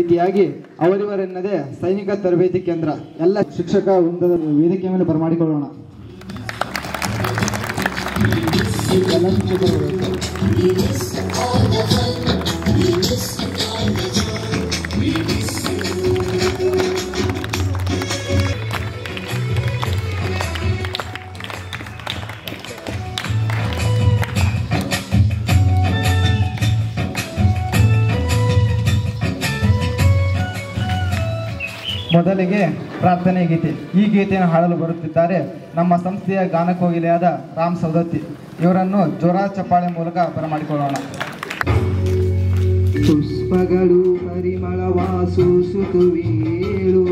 ರೀತಿಯಾಗಿ ಅವರಿವರೆನ್ನದೇ ಸೈನಿಕ ತರಬೇತಿ ಕೇಂದ್ರ ಎಲ್ಲ ಶಿಕ್ಷಕ ವೃಂದದ ವೇದಿಕೆ ಮೇಲೆ ಬರಮಾಡಿಕೊಳ್ಳೋಣ ಎಲ್ಲ ಶಿಕ್ಷಕರು ಬರಬೇಕು. ಮೊದಲಿಗೆ ಪ್ರಾರ್ಥನೆ ಗೀತೆ ಈ ಗೀತೆಯನ್ನು ಹಾಡಲು ಬರುತ್ತಿದ್ದಾರೆ ನಮ್ಮ ಸಂಸ್ಥೆಯ ಗಾನಕೋಗಿಲೆಯಾದ ರಾಮ್ ಸೌದತ್ತಿ ಇವರನ್ನು ಜೋರ ಚಪ್ಪಾಳೆ ಮೂಲಕ ಬರಮಾಡಿಕೊಳ್ಳೋಣ ಪುಷ್ಪಗಳು ಪರಿಮಳವ ಸೂಸುತ್ತುವೇಳು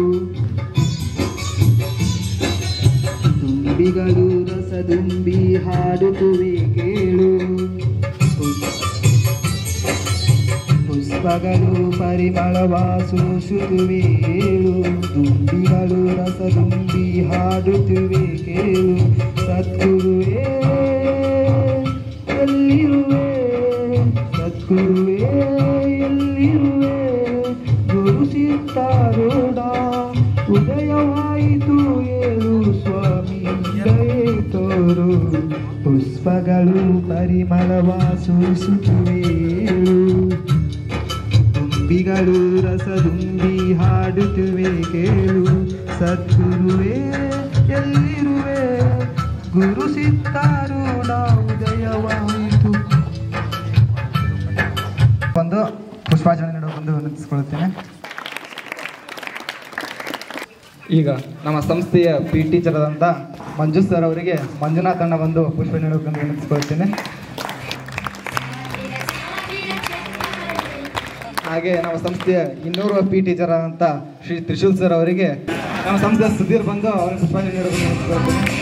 ತುಂಬಿಗಳು ರಸದುಂಬಿ ಹಾಡುತ್ತುವೆ ಕೇಳು ಪುಷ್ಪಗಳು ಪರಿಮಳವ ಸೂಸುತ್ತುವೇಳು ತುಂಬಿಗಳು ರಸದುಂಬಿ ಹಾಡುತ್ತುವೆ ಕೇಳು ಸದ್ಗುರುವೇ ಎಲ್ಲಿರುವೆ ಸದ್ಗುರುವೇ ಎಲ್ಲಿರುವೆ ಗುರು ಸಿತ್ತಾರೋಡ ಉದಯವಾಯಿತು ಏಳು ಸ್ವಾಮಿ ದಯೆ ತೋರು ಪುಷ್ಪಗಳು ಪರಿಮಳವ ಸೂಸುತ್ತುವೇಳು ತುಂಬಿಗಳು ರಸದುಂಬಿ ಹಾಡುತ್ತುವೆ ಕೇಳು ಸದ್ಗುರುವೇ ಎಲ್ಲಿರುವೆ ಗುರು ಸಿತ್ತಾರೂಢ ಉದಯವಾಯಿತು ಒಂದು ಪುಷ್ಪಾಚರಣೆ ನೀಡಬೇಕೆಂದು ವಿನಂತಿಸಿಕೊಳ್ಳುತ್ತೇನೆ ಈಗ ನಮ್ಮ ಸಂಸ್ಥೆಯ ಪಿ ಟೀಚರ್ ಆದಂಥ ಮಂಜು ಸರ್ ಅವರಿಗೆ ಮಂಜುನಾಥ್ ಅಣ್ಣ ಬಂದು ಪುಷ್ಪ ನೀಡಬೇಕೆಂದು ವಿನಂತಿಸಿಕೊಳ್ಳುತ್ತೇನೆ ಹಾಗೆ ನಮ್ಮ ಸಂಸ್ಥೆಯ ಇನ್ನೂರು ಪಿ ಟೀಚರ್ ಆದಂಥ ಶ್ರೀ ತ್ರಿಶೂಲ್ ಸರ್ ಅವರಿಗೆ ನಮ್ಮ ಸಂಸ್ಥೆಯ ಸುಧೀರ್ ಬಂದು ಅವರಿಗೆ ಪುಷ್ಪಾಂಜಲಿ ನೀಡಬೇಕು ವಿನಂತಿಸಿಕೊಳ್ಳುತ್ತೇನೆ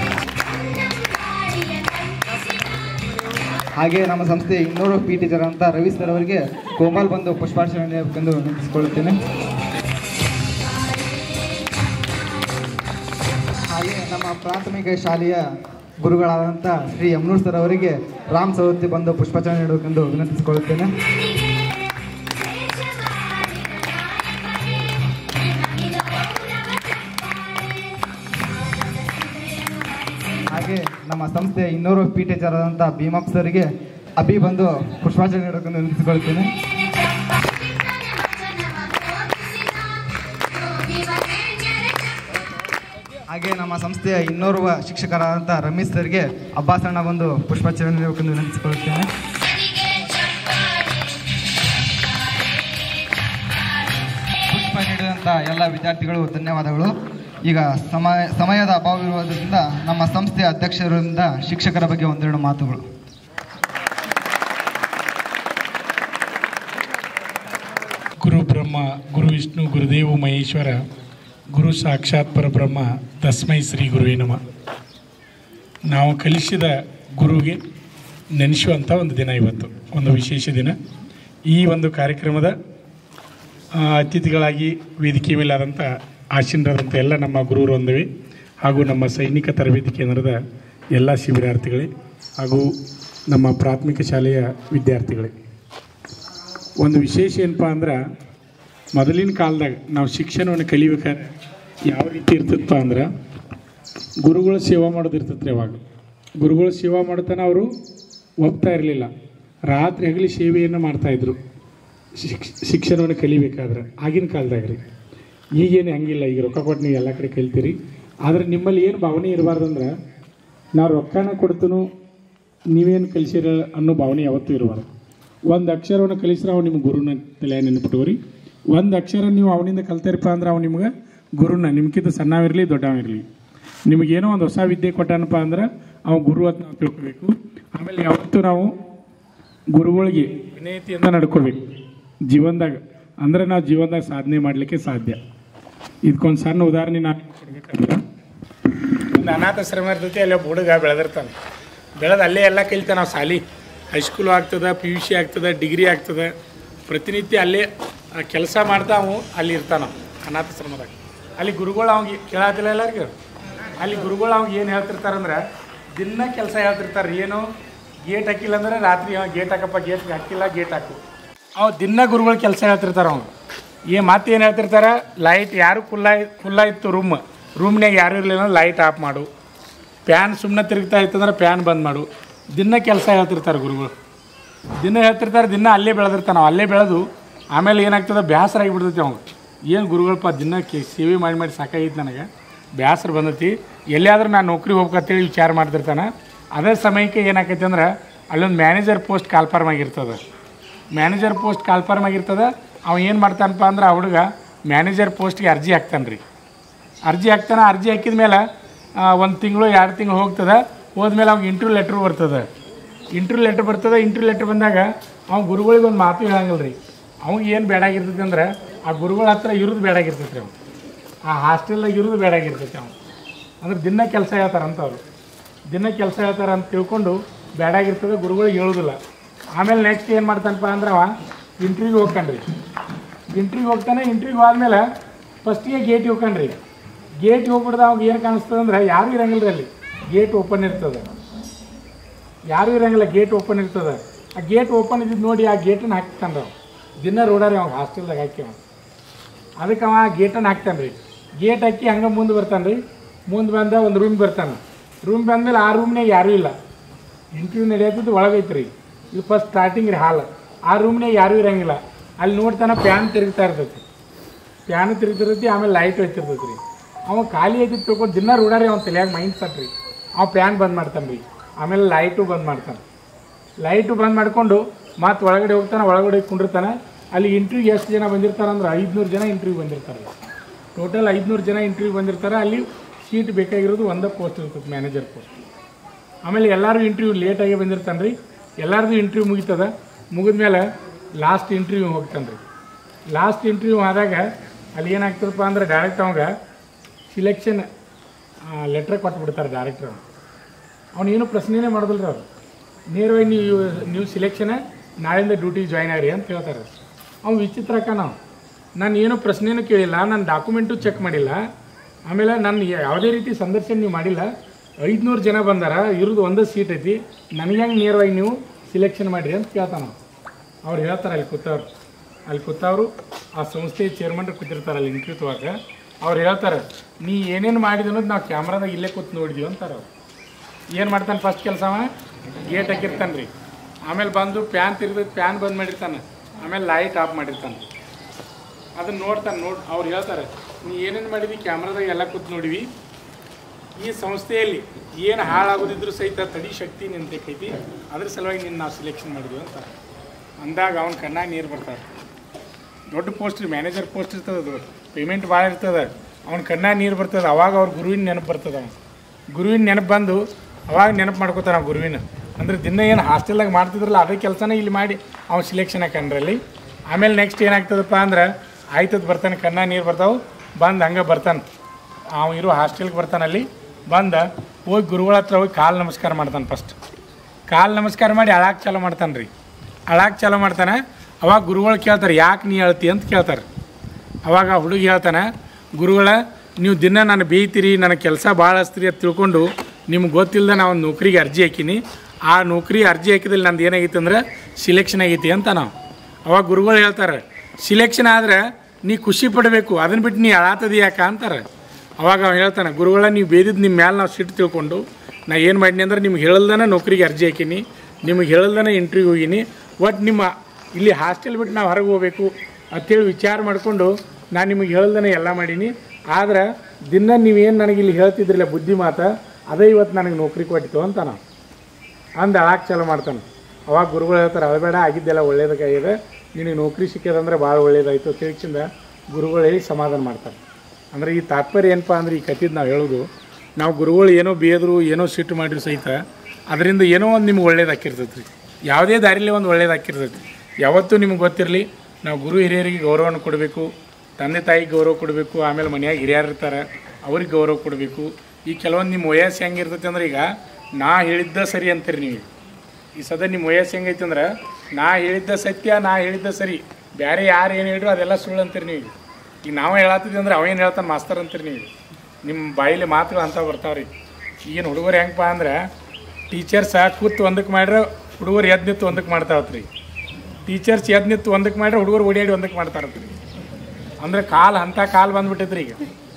ಹಾಗೆ ನಮ್ಮ ಸಂಸ್ಥೆಯ ಇನ್ನೂರು ಪಿ ಟೀಚರ್ ಅಂತ ರವಿ ಸರ್ ಅವರಿಗೆ ಕೋಮಲ್ ಬಂದು ಪುಷ್ಪಾರ್ಚನೆ ನೀಡಬೇಕೆಂದು ವಿನಂತಿಸಿಕೊಳ್ಳುತ್ತೇನೆ ಹಾಗೆ ನಮ್ಮ ಪ್ರಾಥಮಿಕ ಶಾಲೆಯ ಗುರುಗಳಾದಂಥ ಶ್ರೀ ಯಮನೂರ್ ಸರ್ ಅವರಿಗೆ ರಾಮ್ ಸವತಿ ಬಂದು ಪುಷ್ಪಾರ್ಚನೆ ನೀಡಬೇಕೆಂದು ವಿನಂತಿಸಿಕೊಳ್ಳುತ್ತೇನೆ ಹಾಗೆ ನಮ್ಮ ಸಂಸ್ಥೆಯ ಇನ್ನೂರು ಪಿ ಟೀಚರ್ ಆದಂಥ ಭೀಮಪ್ ಸರ್ಗೆ ಅಭಿ ಬಂದು ಪುಷ್ಪಾರ್ಚನೆ ನೀಡಬೇಕೆಂದು ವಿನಂತಿಸಿಕೊಳ್ಳುತ್ತೇನೆ ಹಾಗೆ ನಮ್ಮ ಸಂಸ್ಥೆಯ ಇನ್ನೋರ್ವ ಶಿಕ್ಷಕರಾದಂಥ ರಮೇಶ್ ಸರ್ಗೆ ಅಬ್ಬಾಸ್ ಅಣ್ಣ ಬಂದು ಪುಷ್ಪಾರ್ಚನೆ ನೀಡಬೇಕೆಂದು ವಿನಂತಿಸಿಕೊಳ್ಳುತ್ತೇನೆ ಪುಷ್ಪ ನೀಡಿದಂಥ ಎಲ್ಲ ವಿದ್ಯಾರ್ಥಿಗಳು ಧನ್ಯವಾದಗಳು ಈಗ ಸಮಯ ಸಮಯದ ಅಭಾವವಿರುವುದರಿಂದ ನಮ್ಮ ಸಂಸ್ಥೆಯ ಅಧ್ಯಕ್ಷರಿಂದ ಶಿಕ್ಷಕರ ಬಗ್ಗೆ ಒಂದೆರಡು ಮಾತುಗಳು ಗುರು ಬ್ರಹ್ಮ ಗುರು ವಿಷ್ಣು ಗುರುದೇವ ಮಹೇಶ್ವರ ಗುರು ಸಾಕ್ಷಾತ್ ಪರಬ್ರಹ್ಮ ತಸ್ಮೈ ಶ್ರೀ ಗುರುವೇ ನಮ ನಾವು ಕಲಿಸಿದ ಗುರುಗೆ ನೆನೆಸುವಂಥ ಒಂದು ದಿನ ಇವತ್ತು ಒಂದು ವಿಶೇಷ ದಿನ ಈ ಒಂದು ಕಾರ್ಯಕ್ರಮದ ಆ, ಅತಿಥಿಗಳಾಗಿ ವೇದಿಕೆ ಮೇಲಾದಂಥ ಆಸೀನರಾದಂಥ ಎಲ್ಲ ನಮ್ಮ ಗುರುವರು ಒಂದಿವೆ ಹಾಗೂ ನಮ್ಮ ಸೈನಿಕ ತರಬೇತಿ ಕೇಂದ್ರದ ಎಲ್ಲ ಶಿಬಿರಾರ್ಥಿಗಳೇ ಹಾಗೂ ನಮ್ಮ ಪ್ರಾಥಮಿಕ ಶಾಲೆಯ ವಿದ್ಯಾರ್ಥಿಗಳೇ ಒಂದು ವಿಶೇಷ ಏನಪ್ಪ ಅಂದ್ರೆ ಮೊದಲಿನ ಕಾಲದಾಗ ನಾವು ಶಿಕ್ಷಣವನ್ನು ಕಲಿಬೇಕಾದ್ರೆ ಯಾವ ರೀತಿ ಇರ್ತಿತ್ತಪ್ಪ ಅಂದ್ರೆ ಗುರುಗಳ ಸೇವಾ ಮಾಡೋದು ಇರ್ತೈತ್ರಿ ಅವಾಗ ಗುರುಗಳ ಸೇವಾ ಮಾಡ್ತಾನೆ ಅವರು ಒಪ್ತಾ ಇರಲಿಲ್ಲ ರಾತ್ರಿ ಹಗಲಿ ಸೇವೆಯನ್ನು ಮಾಡ್ತಾಯಿದ್ರು ಶಿಕ್ಷ ಶಿಕ್ಷಣವನ್ನು ಕಲಿಬೇಕಾದ್ರೆ ಆಗಿನ ಕಾಲದಾಗ ರೀ ಈಗೇನು ಹಂಗಿಲ್ಲ ಈಗ ರೊಕ್ಕ ಕೊಟ್ಟು ನೀವು ಎಲ್ಲ ಕಡೆ ಕಲಿತೀರಿ ಆದರೆ ನಿಮ್ಮಲ್ಲಿ ಏನು ಭಾವನೆ ಇರಬಾರ್ದಂದ್ರೆ ನಾವು ರೊಕ್ಕನ ಕೊಡ್ತೀನೋ ನೀವೇನು ಕಲಿಸಿರ ಅನ್ನೋ ಭಾವನೆ ಯಾವತ್ತೂ ಇರಬಾರ್ದು ಒಂದು ಅಕ್ಷರವನ್ನು ಕಲಿಸ್ರೆ ಅವ್ನು ನಿಮ್ಮ ಗುರುನ ತಲೆ ನೆನಪಿಟ್ಕೋರಿ ಒಂದು ಅಕ್ಷರ ನೀವು ಅವನಿಂದ ಕಲ್ತಾರಪ್ಪ ಅಂದ್ರೆ ಅವ್ನು ನಿಮ್ಗೆ ಗುರುನ ನಿಮ್ಗಿಂತ ಸಣ್ಣವಿರಲಿ ದೊಡ್ಡವಿರಲಿ ನಿಮಗೇನೋ ಒಂದು ಹೊಸ ವಿದ್ಯೆ ಕೊಟ್ಟಾನಪ್ಪ ಅಂದ್ರೆ ಅವ ಗುರು ಅಂತ ನಾವು ತಿಳ್ಕೊಬೇಕು ಆಮೇಲೆ ಯಾವತ್ತೂ ನಾವು ಗುರುಗಳಿಗೆ ವಿನಯತೆಯಿಂದ ನಡ್ಕೋಬೇಕು ಜೀವನದಾಗ ಅಂದ್ರೆ ನಾವು ಜೀವನದಾಗ ಸಾಧನೆ ಮಾಡಲಿಕ್ಕೆ ಸಾಧ್ಯ ಇದಕ್ಕೊಂದು ಸಣ್ಣ ಉದಾಹರಣೆ ನಾನು ಕೊಡ್ಬೇಕಂದ್ರೆ ಒಂದು ಅನಾಥಾಶ್ರಮ ಇರ್ತೈತಿ ಅಲ್ಲಿ ಒಬ್ಬ ಹುಡುಗ ಬೆಳೆದಿರ್ತಾನೆ ಬೆಳೆದು ಅಲ್ಲೇ ಎಲ್ಲ ಕಲಿತಾನೆ ನಾವು ಸಾಲಿ ಹೈಸ್ಕೂಲು ಆಗ್ತದೆ ಪಿ ಯು ಸಿ ಆಗ್ತದೆ ಡಿಗ್ರಿ ಆಗ್ತದೆ ಪ್ರತಿನಿತ್ಯ ಅಲ್ಲೇ ಕೆಲಸ ಮಾಡ್ತಾ ಅವು ಅಲ್ಲಿ ಇರ್ತಾನ ಅನಾಥಾಶ್ರಮದಾಗ ಅಲ್ಲಿ ಗುರುಗಳು ಅವ್ಗೆ ಕೇಳತ್ತಿಲ್ಲ ಎಲ್ಲರಿಗೂ ಅಲ್ಲಿ ಗುರುಗಳು ಅವ್ಗೆ ಏನು ಹೇಳ್ತಿರ್ತಾರಂದ್ರೆ ದಿನ ಕೆಲಸ ಹೇಳ್ತಿರ್ತಾರೆ ಏನು ಗೇಟ್ ಹಾಕಿಲ್ಲ ಅಂದ್ರೆ ರಾತ್ರಿ ಗೇಟ್ ಹಾಕಪ್ಪ ಗೇಟ್ ಹಾಕಿಲ್ಲ ಗೇಟ್ ಹಾಕು ಅವ್ ದಿನ ಗುರುಗಳು ಕೆಲಸ ಹೇಳ್ತಿರ್ತಾರೆ ಅವ್ನು ಈ ಮತ್ತೇನು ಹೇಳ್ತಿರ್ತಾರೆ ಲೈಟ್ ಯಾರು ಕುಲ್ಲ ಕುಲ್ಲ ಇತ್ತು ರೂಮ್ ರೂಮ್ನಾಗ ಯಾರು ಇರಲಿಲ್ಲ ಲೈಟ್ ಆಫ್ ಮಾಡು ಫ್ಯಾನ್ ಸುಮ್ಮನೆ ತಿರುಗ್ತಾ ಇತ್ತಂದ್ರೆ ಫ್ಯಾನ್ ಬಂದ್ ಮಾಡು ದಿನ ಕೆಲಸ ಹೇಳ್ತಿರ್ತಾರೆ ಗುರುಗಳು ದಿನ ಹೇಳ್ತಿರ್ತಾರೆ ದಿನ ಅಲ್ಲೇ ಬೆಳೆದಿರ್ತಾನೆ ನಾವು ಅಲ್ಲೇ ಬೆಳೆದು ಆಮೇಲೆ ಏನಾಗ್ತದೆ ಬೇಸರ ಆಗಿಬಿಡ್ತೈತಿ ಅವ್ನು ಏನು ಗುರುಗಳಪ್ಪ ದಿನ ಕೆ ಸೇವೆ ಮಾಡಿ ಮಾಡಿ ಸಾಕಾಗಿತ್ತು ನನಗೆ ಬೇಸರ ಬಂದೈತಿ ಎಲ್ಲಿಯಾದ್ರೂ ನಾನು ನೌಕರಿ ಹೋಗ್ಬೇಕಂತೇಳಿ ವಿಚಾರ ಮಾಡ್ತಿರ್ತಾನೆ ಅದೇ ಸಮಯಕ್ಕೆ ಏನಾಕೈತಿ ಅಂದ್ರೆ ಅಲ್ಲೊಂದು ಮ್ಯಾನೇಜರ್ ಪೋಸ್ಟ್ ಕಾಲ್ಫಾರ್ಮ್ ಆಗಿರ್ತದೆ ಮ್ಯಾನೇಜರ್ ಪೋಸ್ಟ್ ಕಾಲ್ಫಾರ್ಮ್ ಆಗಿರ್ತದೆ ಅವ ಏನು ಮಾಡ್ತಾನಪ್ಪ ಅಂದ್ರೆ ಆ ಹುಡುಗ ಮ್ಯಾನೇಜರ್ ಪೋಸ್ಟ್ಗೆ ಅರ್ಜಿ ಹಾಕ್ತಾನೆ ರೀ ಅರ್ಜಿ ಹಾಕ್ತಾನೆ ಅರ್ಜಿ ಹಾಕಿದ ಮೇಲೆ ಒಂದು ತಿಂಗಳು ಎರಡು ತಿಂಗಳು ಹೋಗ್ತದೆ ಹೋದ್ಮೇಲೆ ಅವ್ನಿಗೆ ಇಂಟರ್ವ್ಯೂ ಲೆಟ್ರ್ ಬರ್ತದೆ ಇಂಟರ್ವ್ಯೂ ಲೆಟ್ರ್ ಬರ್ತದೆ ಇಂಟರ್ವ್ಯೂ ಲೆಟ್ರ್ ಬಂದಾಗ ಅವ್ನು ಗುರುಗಳಿಗೆ ಒಂದು ಮಾತು ಹೇಳಂಗಿಲ್ಲ ರೀ ಅವ್ನಿಗೆ ಏನು ಬೇಡಾಗಿರ್ತೈತಿ ಅಂದ್ರೆ ಆ ಗುರುಗಳ ಹತ್ರ ಇರೋದು ಬೇಡಾಗಿರ್ತೈತಿ ರೀ ಅವ್ನು ಆ ಹಾಸ್ಟೆಲ್ದಾಗ ಇರೋದು ಬೇಡಾಗಿರ್ತೈತಿ ಅವ್ನು ಅಂದ್ರೆ ದಿನ ಕೆಲಸ ಹೇಳ್ತಾರೆ ಅಂತವ್ರು ದಿನ ಕೆಲಸ ಹೇಳ್ತಾರೆ ಅಂತ ತಿಳ್ಕೊಂಡು ಬೇಡಾಗಿರ್ತದೆ ಗುರುಗಳಿಗೆ ಹೇಳೋದಿಲ್ಲ ಆಮೇಲೆ ನೆಕ್ಸ್ಟ್ ಏನು ಮಾಡ್ತಾನಪ್ಪ ಅಂದ್ರೆ ಅವ ಇಂಟ್ರ್ವ್ಯೂಗೆ ಹೋಗ್ತಾನ್ರಿ ಇಂಟ್ರ್ವ್ಯೂಗೆ ಹೋಗ್ತಾನೆ ಇಂಟ್ರ್ವ್ಯೂಗೆ ಆದಮೇಲೆ ಫಸ್ಟಿಗೆ ಗೇಟಿಗೆ ಹೋಗ್ತಾನ್ರಿ ಗೇಟಿಗೆ ಹೋಗ್ಬಿಡ್ದ ಅವ್ನಿಗೆ ಏನು ಕಾಣಿಸ್ತದೆ ಅಂದ್ರೆ ಯಾರೂ ಇರಂಗಿಲ್ಲ ರೀ ಅಲ್ಲಿ ಗೇಟ್ ಓಪನ್ ಇರ್ತದೆ ಯಾರೂ ಇರಂಗಿಲ್ಲ ಗೇಟ್ ಓಪನ್ ಇರ್ತದೆ ಆ ಗೇಟ್ ಓಪನ್ ಇದ್ದಿದ್ದು ನೋಡಿ ಆ ಗೇಟನ್ನು ಹಾಕ್ತಾನೆ ಅವ ದಿನ ರೋಡಾರಿ ಅವ್ನು ಹಾಸ್ಟೆಲ್ದಾಗ ಹಾಕಿ ಅವ ಅದಕ್ಕೆ ಅವ ಗೇಟನ್ನು ಹಾಕ್ತಾನೆ ರೀ ಗೇಟ್ ಹಾಕಿ ಹಂಗೆ ಮುಂದೆ ಬರ್ತಾನೆ ರೀ ಮುಂದೆ ಬಂದ ಒಂದು ರೂಮ್ ಬರ್ತಾನೆ ರೂಮ್ ಬಂದಮೇಲೆ ಆ ರೂಮ್ನಾಗ ಯಾರೂ ಇಲ್ಲ ಇಂಟರ್ವ್ಯೂ ನಡೆಯೋದು ಒಳಗೈತೆ ರೀ ಇದು ಫಸ್ಟ್ ಸ್ಟಾರ್ಟಿಂಗ್ ರೀ ಹಾಲ್ ಆ ರೂಮ್ನಾಗ ಯಾರೂ ಇರಂಗಿಲ್ಲ ಅಲ್ಲಿ ನೋಡ್ತಾನೆ ಪ್ಯಾನ್ ತಿರುಗ್ತಾ ಇರ್ತೈತಿ ಪ್ಯಾನ್ ತಿರುಗ್ತಿರ್ತೈತಿ ಆಮೇಲೆ ಲೈಟ್ ಹಚ್ಚಿರ್ತೈತಿ ರೀ ಅವ ಖಾಲಿ ಐತಿ ತಿಳ್ಕೊಂಡು ದಿನ ರೂಢಾರಿ ಅವ್ನ ತಲೆಯಾಗ ಮೈಂಡ್ ಸೆಟ್ ರೀ ಅವ ಪ್ಯಾನ್ ಬಂದ್ ಮಾಡ್ತಾನೆ ರೀ ಆಮೇಲೆ ಲೈಟು ಬಂದ್ ಮಾಡ್ತಾನೆ ಲೈಟು ಬಂದ್ ಮಾಡ್ಕೊಂಡು ಮತ್ತೆ ಒಳಗಡೆ ಹೋಗ್ತಾನೆ ಒಳಗಡೆ ಕುಂಡಿರ್ತಾನೆ ಅಲ್ಲಿ ಇಂಟ್ರ್ವ್ಯೂಗೆ ಎಷ್ಟು ಜನ ಬಂದಿರ್ತಾರೆ ಅಂದ್ರೆ ಐದುನೂರು ಜನ ಇಂಟ್ರ್ವ್ಯೂ ಬಂದಿರ್ತಾರೆ ಟೋಟಲ್ ಐದುನೂರು ಜನ ಇಂಟ್ರ್ವ್ಯೂ ಬಂದಿರ್ತಾರೆ ಅಲ್ಲಿ ಸೀಟ್ ಬೇಕಾಗಿರೋದು ಒಂದೇ ಪೋಸ್ಟ್ ಇರ್ತದೆ ಮ್ಯಾನೇಜರ್ ಪೋಸ್ಟ್ ಆಮೇಲೆ ಎಲ್ಲರೂ ಇಂಟರ್ವ್ಯೂ ಲೇಟಾಗಿ ಬಂದಿರ್ತಾನೆ ರೀ ಎಲ್ಲರದು ಇಂಟರ್ವ್ಯೂ ಮುಗಿತದ ಮುಗಿದ್ಮೇಲೆ ಲಾಸ್ಟ್ ಇಂಟರ್ವ್ಯೂ ಹೋಗ್ತಾನೆ ರೀ ಲಾಸ್ಟ್ ಇಂಟರ್ವ್ಯೂ ಆದಾಗ ಅಲ್ಲಿ ಏನಾಗ್ತದಪ್ಪ ಅಂದ್ರೆ ಡೈರೆಕ್ಟ್ ಅವಾಗ ಸಿಲೆಕ್ಷನ್ ಲೆಟ್ರ್ ಕೊಟ್ಬಿಡ್ತಾರೆ ಡೈರೆಕ್ಟ್ರ್ ಅವನೇನು ಪ್ರಶ್ನೆನೇ ಮಾಡೋದಿಲ್ಲ ರೀ ಅವ್ರು ನೇರವಾಗಿ ನೀವು ನೀವು ಸಿಲೆಕ್ಷನ್ ನಾಳೆಯಿಂದ ಡ್ಯೂಟಿಗೆ ಜಾಯ್ನ್ ಆಗ್ರಿ ಅಂತ ಹೇಳ್ತಾರೆ ಅವ್ನು ವಿಚಿತ್ರಕ್ಕ ನಾವು ನಾನು ಏನು ಪ್ರಶ್ನೆನೂ ಕೇಳಿಲ್ಲ ನನ್ನ ಡಾಕ್ಯುಮೆಂಟು ಚೆಕ್ ಮಾಡಿಲ್ಲ ಆಮೇಲೆ ನಾನು ಯಾವುದೇ ರೀತಿ ಸಂದರ್ಶನ ನೀವು ಮಾಡಿಲ್ಲ ಐದುನೂರು ಜನ ಬಂದಾರ ಇರೋದು ಒಂದೇ ಸೀಟ್ ಐತಿ ನನಗೆ ಹೆಂಗೆ ನೇರವಾಗಿ ನೀವು ಸಿಲೆಕ್ಷನ್ ಮಾಡಿರಿ ಅಂತ ಕೇಳ್ತಾನ ಅವ್ರು ಹೇಳ್ತಾರೆ ಅಲ್ಲಿ ಕೂತವ್ರು ಅಲ್ಲಿ ಕೂತವ್ರು ಆ ಸಂಸ್ಥೆ ಚೇರ್ಮನ್ ಕೂತಿರ್ತಾರೆ ಅಲ್ಲಿ ಇಂಟರ್ವ್ಯೂ ತಗೋಕ ಅವ್ರು ಹೇಳ್ತಾರೆ ನೀ ಏನೇನು ಮಾಡಿದ ಅನ್ನೋದು ನಾವು ಕ್ಯಾಮ್ರಾದಾಗ ಇಲ್ಲೇ ಕೂತ್ ನೋಡಿದ್ವಿ ಅಂತಾರೆ ಅವ್ರು ಏನು ಮಾಡ್ತಾನೆ ಫಸ್ಟ್ ಕೆಲಸ ಅವ ಗೇಟ್ ಹಾಕಿರ್ತಾನೆ ರೀ ಆಮೇಲೆ ಬಂದು ಪ್ಯಾನ್ ತಿರ್ದು ಪ್ಯಾನ್ ಬಂದ್ ಮಾಡಿರ್ತಾನೆ ಆಮೇಲೆ ಲೈಟ್ ಆಫ್ ಮಾಡಿರ್ತಾನೆ ಅದನ್ನ ನೋಡ್ತಾನೆ ನೋಡಿ ಅವ್ರು ಹೇಳ್ತಾರೆ ನೀ ಏನೇನು ಮಾಡಿದ್ವಿ ಕ್ಯಾಮ್ರಾದಾಗ ಎಲ್ಲ ಕೂತ್ ನೋಡಿವಿ ಈ ಸಂಸ್ಥೆಯಲ್ಲಿ ಏನು ಹಾಳಾಗೋದಿದ್ರು ಸಹಿತ ತಡಿ ಶಕ್ತಿ ನಿಂತೈತಿ ಅದ್ರ ಸಲುವಾಗಿ ನಿನ್ನ ನಾವು ಸೆಲೆಕ್ಷನ್ ಮಾಡಿದ್ವಿ ಅಂತ ಅಂದಾಗ ಅವ್ನ ಕಣ್ಣಾಗ ನೀರು ಬರ್ತಾರೆ ದೊಡ್ಡ ಪೋಸ್ಟ್ ರೀ ಮ್ಯಾನೇಜರ್ ಪೋಸ್ಟ್ ಇರ್ತದೆ ಅದು ಪೇಮೆಂಟ್ ಭಾಳ ಇರ್ತದೆ ಅವ್ನ ಕಣ್ಣಾಗ ನೀರು ಬರ್ತದೆ ಅವಾಗ ಅವ್ರ ಗುರುವಿನ ನೆನಪು ಬರ್ತದೆ ಅವ್ನು ಗುರುವಿನ ನೆನಪು ಬಂದು ಅವಾಗ ನೆನಪು ಮಾಡ್ಕೋತಾನೆ ಆ ಗುರುವಿನ ಅಂದ್ರೆ ದಿನ ಏನು ಹಾಸ್ಟೆಲ್ದಾಗ ಮಾಡ್ತಿದ್ರಲ್ಲ ಅದೇ ಕೆಲಸನೇ ಇಲ್ಲಿ ಮಾಡಿ ಅವ್ನು ಸಿಲೆಕ್ಷನ್ ಹಾಕಂಡ್ರಲ್ಲಿ ಆಮೇಲೆ ನೆಕ್ಸ್ಟ್ ಏನಾಗ್ತದಪ್ಪ ಅಂದ್ರೆ ಆಯ್ತದ ಬರ್ತಾನೆ ಕಣ್ಣಾಗ ನೀರು ಬರ್ತಾವೆ ಬಂದು ಹಂಗೆ ಬರ್ತಾನೆ ಅವ ಇರೋ ಹಾಸ್ಟೆಲ್ಗೆ ಬರ್ತಾನೆ ಅಲ್ಲಿ ಬಂದ ಹೋಗಿ ಗುರುಗಳ ಹತ್ರ ಹೋಗಿ ಕಾಲು ನಮಸ್ಕಾರ ಮಾಡ್ತಾನೆ ಫಸ್ಟ್ ಕಾಲು ನಮಸ್ಕಾರ ಮಾಡಿ ಅಳಾಕ್ ಚಾಲು ಮಾಡ್ತಾನೆ ರೀ ಅಳಾಕ್ ಚಾಲು ಮಾಡ್ತಾನೆ ಅವಾಗ ಗುರುಗಳು ಕೇಳ್ತಾರೆ ಯಾಕೆ ನೀ ಹೇಳ್ತಿ ಅಂತ ಕೇಳ್ತಾರೆ ಅವಾಗ ಆ ಹುಡುಗಿ ಹೇಳ್ತಾನೆ ಗುರುಗಳ ನೀವು ದಿನ ನಾನು ಬೇಯ್ತೀರಿ ನನ್ನ ಕೆಲಸ ಭಾಳ ಹಚ್ತೀರಿ ಅಂತ ತಿಳ್ಕೊಂಡು ನಿಮ್ಗೆ ಗೊತ್ತಿಲ್ಲದೆ ನಾವು ಒಂದು ನೌಕರಿಗೆ ಅರ್ಜಿ ಹಾಕೀನಿ ಆ ನೌಕರಿ ಅರ್ಜಿ ಹಾಕಿದಲ್ಲಿ ನಂದು ಏನಾಗೈತೆ ಅಂದ್ರೆ ಸಿಲೆಕ್ಷನ್ ಆಗೈತಿ ಅಂತ ನಾವು ಅವಾಗ ಗುರುಗಳು ಹೇಳ್ತಾರೆ ಸಿಲೆಕ್ಷನ್ ಆದ್ರೆ ನೀ ಖುಷಿ ಪಡಬೇಕು ಅದನ್ನ ಬಿಟ್ಟು ನೀ ಅಳಾತದಿ ಯಾಕ ಅಂತಾರೆ ಅವಾಗ ಅವ್ನು ಹೇಳ್ತಾನೆ ಗುರುಗಳ ನೀವು ಬೇದಿದ್ದು ನಿಮ್ಮ ಮ್ಯಾಲೆ ನಾವು ಸಿಟ್ಟು ತಿಳ್ಕೊಂಡು ನಾ ಏನು ಮಾಡೀನಿ ಅಂದ್ರೆ ನಿಮ್ಗೆ ಹೇಳಲ್ದನೆ ನೌಕರಿಗೆ ಅರ್ಜಿ ಹಾಕೀನಿ ನಿಮ್ಗೆ ಹೇಳಲ್ದನೆ ಇಂಟ್ರ್ವ್ಯೂ ಹೋಗೀನಿ ಒಟ್ಟು ನಿಮ್ಮ ಇಲ್ಲಿ ಹಾಸ್ಟೆಲ್ ಬಿಟ್ಟು ನಾವು ಹೊರಗೆ ಹೋಗ್ಬೇಕು ಅಂತೇಳಿ ವಿಚಾರ ಮಾಡಿಕೊಂಡು ನಾನು ನಿಮಗೆ ಹೇಳ್ದನೆ ಎಲ್ಲ ಮಾಡೀನಿ ಆದ್ರೆ ದಿನ ನೀವೇನು ನನಗೆ ಇಲ್ಲಿ ಹೇಳ್ತಿದ್ರಲ್ಲ ಬುದ್ಧಿ ಮಾತ ಅದೇ ಇವತ್ತು ನನಗೆ ನೌಕರಿ ಕೊಟ್ಟಿತ್ತು ಅಂತ ನಾವು ಅಂದ ಅಳಾಕ್ ಚಾಲು ಮಾಡ್ತಾನೆ ಅವಾಗ ಗುರುಗಳು ಹೇಳ್ತಾರೆ ಅಳಬೇಡ ಆಗಿದ್ದೆಲ್ಲ ಒಳ್ಳೇದಕ್ಕಾಗಿದೆ ನಿನಗೆ ನೌಕರಿ ಸಿಕ್ಕಿದಂದ್ರೆ ಭಾಳ ಒಳ್ಳೇದಾಯಿತು ತಿಳ್ಕಿಂದ ಗುರುಗಳು ಹೇಳಿ ಸಮಾಧಾನ ಮಾಡ್ತಾರೆ ಅಂದರೆ ಈ ತಾತ್ಪರ್ಯ ಏನಪ್ಪ ಅಂದ್ರೆ ಈ ಕಥಿದ್ ನಾವು ಹೇಳೋದು ನಾವು ಗುರುಗಳು ಏನೋ ಬೇದ್ರು ಏನೋ ಸಿಟ್ಟು ಮಾಡಿದ್ರು ಸಹಿತ ಅದರಿಂದ ಏನೋ ಒಂದು ನಿಮ್ಗೆ ಒಳ್ಳೇದಾಕಿರ್ತೈತೆ ರೀ ಯಾವುದೇ ದಾರಿಲಿ ಒಂದು ಒಳ್ಳೇದಾಕಿರ್ತೈತಿ ಯಾವತ್ತೂ ನಿಮ್ಗೆ ಗೊತ್ತಿರಲಿ ನಾವು ಗುರು ಹಿರಿಯರಿಗೆ ಗೌರವವನ್ನು ಕೊಡಬೇಕು ತಂದೆ ತಾಯಿಗೆ ಗೌರವ ಕೊಡಬೇಕು ಆಮೇಲೆ ಮನ್ಯಾಗ ಹಿರಿಯರು ಇರ್ತಾರೆ ಅವ್ರಿಗೆ ಗೌರವ ಕೊಡಬೇಕು ಈ ಕೆಲವೊಂದು ನಿಮ್ಮ ವಯಸ್ಸು ಹೆಂಗಿರ್ತೈತೆ ಅಂದ್ರೆ ಈಗ ನಾ ಹೇಳಿದ್ದ ಸರಿ ಅಂತೀರಿ ನೀವು ಈ ಸದ ನಿಮ್ಮ ವಯಸ್ಸು ಹೆಂಗೈತೆ ಅಂದ್ರೆ ನಾ ಹೇಳಿದ್ದ ಸತ್ಯ ನಾ ಹೇಳಿದ್ದ ಸರಿ ಬೇರೆ ಯಾರು ಏನು ಹೇಳಿದ್ರು ಅದೆಲ್ಲ ಸುಳ್ಳು ಅಂತೀರಿ ನೀವು ಈಗ ನಾವು ಹೇಳತ್ತಿದ್ವಿ ಅಂದ್ರೆ ಅವೇನು ಹೇಳ್ತಾನೆ ಮಾಸ್ತರ್ ಅಂತೀರಿ ನೀವು ನಿಮ್ಮ ಬಾಯಲ್ಲಿ ಮಾತುಗಳು ಅಂತ ಬರ್ತಾವ್ರಿ ಈಗಿನ ಹುಡುಗರು ಹೆಂಗಪ್ಪ ಅಂದ್ರೆ ಟೀಚರ್ಸ ಕೂತು ಒಂದಕ್ಕೆ ಮಾಡ್ರೆ ಹುಡುಗರು ಎದ್ದು ನಿಂತು ಒಂದಕ್ಕೆ ಮಾಡ್ತಾವತ್ರಿ ಟೀಚರ್ಸ್ ಎದ್ದು ನಿಂತು ಒಂದಕ್ಕೆ ಮಾಡ್ರೆ ಹುಡುಗರು ಓಡಾಡಿ ಒಂದಕ್ಕೆ ಮಾಡ್ತಾರತ್ರಿ ಅಂದರೆ ಕಾಲು ಅಂಥ ಕಾಲು ಬಂದ್ಬಿಟ್ಟೈತ್ರಿ ಈಗ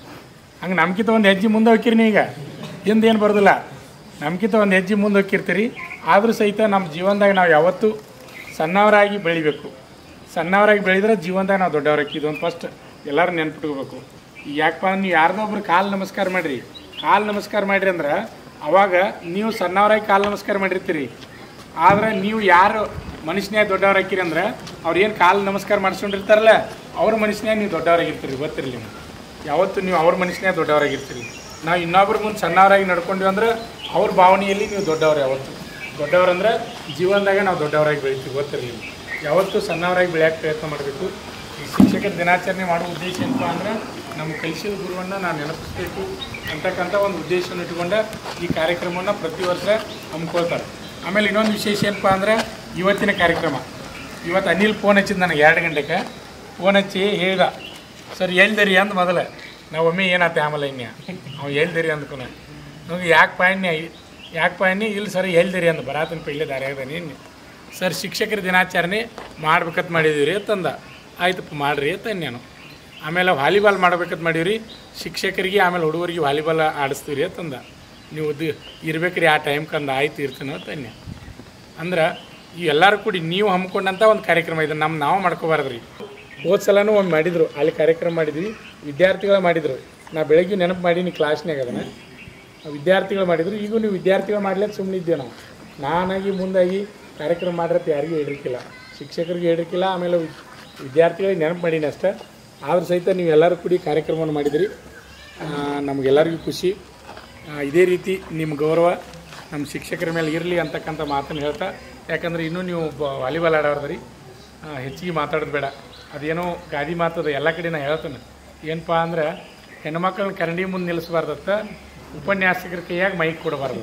ಹಂಗೆ ನಮ್ಕಿಂತ ಒಂದು ಹೆಜ್ಜೆ ಮುಂದೆ ಹೋಗಿರಿ ನೀ ಈಗ ಹಿಂದೇನು ಬರೋದಿಲ್ಲ ನಮ್ಕಿಂತ ಒಂದು ಹೆಜ್ಜೆ ಮುಂದೆ ಹೋಗಿರ್ತೀರಿ ಆದರೂ ಸಹಿತ ನಮ್ಮ ಜೀವನದಾಗ ನಾವು ಯಾವತ್ತೂ ಸಣ್ಣವರಾಗಿ ಬೆಳಿಬೇಕು ಸಣ್ಣವರಾಗಿ ಬೆಳೆದ್ರೆ ಜೀವನದಾಗ ನಾವು ದೊಡ್ಡವರಾಗಿ ಇದೊಂದು ಫಸ್ಟ್ ಎಲ್ಲರೂ ನೆನ್ಪಿಟ್ಕೋಬೇಕು ಈಗ ಯಾಕಪ್ಪ ನೀವು ಯಾರ್ದೋ ಒಬ್ರು ಕಾಲು ನಮಸ್ಕಾರ ಮಾಡಿರಿ ಕಾಲು ನಮಸ್ಕಾರ ಮಾಡಿರಿ ಅಂದ್ರೆ ಅವಾಗ ನೀವು ಸಣ್ಣವರಾಗಿ ಕಾಲು ನಮಸ್ಕಾರ ಮಾಡಿರ್ತೀರಿ ಆದ್ರೆ ನೀವು ಯಾರು ಮನುಷ್ಯನ್ಯಾಗ ದೊಡ್ಡವರಾಕಿರಿ ಅಂದ್ರೆ ಅವ್ರು ಏನು ಕಾಲು ನಮಸ್ಕಾರ ಮಾಡಿಸ್ಕೊಂಡಿರ್ತಾರಲ್ಲ ಅವ್ರ ಮನುಷ್ಯನ್ಯಾಗ ನೀವು ದೊಡ್ಡವರಾಗಿರ್ತೀರಿ ಗೊತ್ತಿರಲಿ ನಿಮ್ಗೆ ಯಾವತ್ತು ನೀವು ಅವ್ರ ಮನುಷ್ಯನ್ಯಾಗ ದೊಡ್ಡವರಾಗಿರ್ತೀರಿ ನಾವು ಇನ್ನೊಬ್ರ ಮುಂದೆ ಸಣ್ಣವರಾಗಿ ನಡ್ಕೊಂಡ್ವಿ ಅಂದ್ರೆ ಅವ್ರ ಭಾವನೆಯಲ್ಲಿ ನೀವು ದೊಡ್ಡವ್ರು ಯಾವತ್ತು ದೊಡ್ಡವ್ರಂದ್ರೆ ಜೀವನದಾಗ ನಾವು ದೊಡ್ಡವರಾಗಿ ಬೆಳಿತೀವಿ ಗೊತ್ತಿರಲಿ ನಿಮ್ಗೆ. ಯಾವತ್ತೂ ಸಣ್ಣವರಾಗಿ ಬೆಳೆಯೋಕ್ಕೆ ಪ್ರಯತ್ನ ಮಾಡಬೇಕು ಈ ಶಿಕ್ಷಕರ ದಿನಾಚರಣೆ ಮಾಡೋ ಉದ್ದೇಶ ಏನಪ್ಪ ಅಂದ್ರೆ ನಮ್ಮ ಕಲಿಸಿದ ಗುರುವನ್ನು ನಾವು ನೆನಪಿಸ್ಬೇಕು ಅಂತಕ್ಕಂಥ ಒಂದು ಉದ್ದೇಶವನ್ನು ಇಟ್ಕೊಂಡು ಈ ಕಾರ್ಯಕ್ರಮವನ್ನು ಪ್ರತಿ ವರ್ಷ ಹಮ್ಮಿಕೊಳ್ತಾರೆ ಆಮೇಲೆ ಇನ್ನೊಂದು ವಿಶೇಷ ಏನಪ್ಪ ಅಂದ್ರೆ ಇವತ್ತಿನ ಕಾರ್ಯಕ್ರಮ ಇವತ್ತು ಅನಿಲ್ ಫೋನ್ ಹಚ್ಚಿದ್ದು ನನಗೆ ಎರಡು ಗಂಟೆಗೆ ಫೋನ್ ಹಚ್ಚಿ ಹೇಳ್ದ ಸರ್ ಎಲ್ದರಿ ಅಂದ ಮೊದಲ ನಾವು ಒಮ್ಮೆ ಏನಾತ ಆಮೇಲೆ ಇನ್ಯ ಅವ ಎಲ್ದರಿ ಅಂದ್ಕೊನ ನಮ್ಗೆ ಯಾಕೆ ಪಾಯಣ್ಯ ಯಾಕೆ ಪಾಯಣ್ಯ ಇಲ್ಲ ಸರ್ ಎಲ್ದರಿ ಅಂದ ಬರಾತನ ಪೈಲೆ ದಾರ್ಯಾಗದಾನಿ ಸರ್ ಶಿಕ್ಷಕರ ದಿನಾಚರಣೆ ಮಾಡ್ಬೇಕಂತ ಮಾಡಿದೀವಿ ರೀ ಅಂತಂದ ಆಯ್ತಪ್ಪ ಮಾಡ್ರಿ ಅಂತ ನಾನು ಆಮೇಲೆ ವಾಲಿಬಾಲ್ ಮಾಡ್ಬೇಕಂತ ಮಾಡೀವಿ ಶಿಕ್ಷಕರಿಗೆ ಆಮೇಲೆ ಹುಡುಗರಿಗೆ ವಾಲಿಬಾಲ್ ಆಡಿಸ್ತೀವಿ ರೀ ಅಂತಂದ ನೀವು ದು ಇರ್ಬೇಕ್ರಿ ಆ ಟೈಮ್ ಕಂದ ಆಯ್ತು ಇರ್ತೀನಿ ಅಂತ ಅನ್ಯ ಅಂದ್ರೆ ಈ ಎಲ್ಲರೂ ಕೂಡಿ ನೀವು ಹಮ್ಮಿಕೊಂಡಂಥ ಒಂದು ಕಾರ್ಯಕ್ರಮ ಇದೆ ನಮ್ಮ ನಾವು ಮಾಡ್ಕೋಬಾರ್ದು ರೀ ಹೋದ ಸಲನೂ ಒಮ್ಮೆ ಮಾಡಿದರು ಅಲ್ಲಿ ಕಾರ್ಯಕ್ರಮ ಮಾಡಿದ್ವಿ ವಿದ್ಯಾರ್ಥಿಗಳು ಮಾಡಿದರು ನಾ ಬೆಳಗ್ಗೆ ನೆನಪು ಮಾಡೀನಿ ಕ್ಲಾಸ್ನಾಗ ಅದನ್ನು ವಿದ್ಯಾರ್ಥಿಗಳು ಮಾಡಿದ್ರು ಈಗೂ ನೀವು ವಿದ್ಯಾರ್ಥಿಗಳು ಮಾಡ್ಲಿಕ್ಕೆ ಸುಮ್ಮನೆ ಇದ್ದೇವೆ ನಾವು ನಾನಾಗಿ ಮುಂದಾಗಿ ಕಾರ್ಯಕ್ರಮ ಮಾಡಿರತ್ತೆ ಯಾರಿಗೂ ಹೇಳಿರ್ಕಿಲ್ಲ ಶಿಕ್ಷಕರಿಗೆ ಹೇಳಿರ್ಕಿಲ್ಲ ಆಮೇಲೆ ವಿ- ವಿದ್ಯಾರ್ಥಿಗಳಿಗೆ ನೆನಪು ಮಾಡೀನಿ ಅಷ್ಟೇ ಆದ್ರೂ ಸಹಿತ ನೀವು ಎಲ್ಲರೂ ಕೂಡಿ ಕಾರ್ಯಕ್ರಮವನ್ನು ಮಾಡಿದಿರಿ ಆ, ನಮಗೆಲ್ಲರಿಗೂ ಖುಷಿ ಆ, ಇದೇ ರೀತಿ ನಿಮ್ಮ ಗೌರವ ನಮ್ಮ ಶಿಕ್ಷಕರ ಮೇಲೆ ಇರಲಿ ಅಂತಕ್ಕಂಥ ಮಾತನ್ನು ಹೇಳ್ತಾ ಯಾಕಂದ್ರೆ ಇನ್ನೂ ನೀವು ಬ- ವಾಲಿಬಾಲ್ ಆಡೋರ್ದ್ರಿ ಹೆಚ್ಚಿಗೆ ಮಾತಾಡೋದು ಬೇಡ ಅದೇನೋ ಗಾದಿ ಮಾತದ ಎಲ್ಲ ಕಡೆ ನಾ ಹೇಳ್ತೇನೆ ಏನಪ್ಪ ಅಂದ್ರೆ ಹೆಣ್ಮಕ್ಳನ್ನ ಕನ್ನಡಿ ಮುಂದೆ ನಿಲ್ಲಿಸಬಾರ್ದತ್ತ ಉಪನ್ಯಾಸಕರ ಕೈಯಾಗ ಮೈಕ್ ಕೊಡಬಾರ್ದು